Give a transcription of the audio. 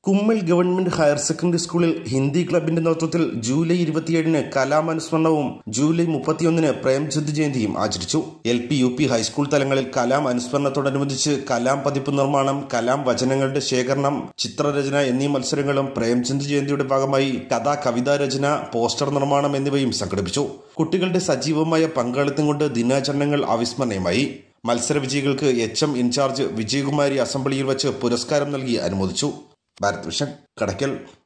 കുമ്മൽ government higher secondary സ്കൂളിൽ ഹിന്ദി ക്ലബിന്റെ നേതൃത്വത്തിൽ ജൂലൈ ഇരുപത്തിയേഴിന് കലാമനുസ്മരണവും ജൂലൈ മുപ്പത്തിയൊന്നിന് പ്രേംചന്ദ് ജയന്തിയും ആചരിച്ചു L P U P high school തലങ്ങളിൽ കലാം അനുസ്മരണത്തോടനുബന്ധിച്ച് കലാം പതിപ്പ് നിർമ്മാണം കലാം വചനങ്ങളുടെ ശേഖരണം ചിത്രരചന എന്നീ മത്സരങ്ങളും പ്രേംചന്ദ് ജയന്തിയുടെ ഭാഗമായി കഥാ കവിതാ രചന പോസ്റ്റർ നിർമ്മാണം എന്നിവയും സംഘടിപ്പിച്ചു കുട്ടികളുടെ സജീവമായ പങ്കാളിത്തം കൊണ്ട് ദിനാചരണങ്ങൾ അവിസ്മരണീയമായി മത്സര വിജയികൾക്ക് എച്ച് എം ഇൻചാർജ് വിജയകുമാരി അസംബ്ലിയിൽ വച്ച് പുരസ്കാരം നൽകി അനുമോദിച്ചു ഭാരത് വിഷൻ കടയ്ക്കൽ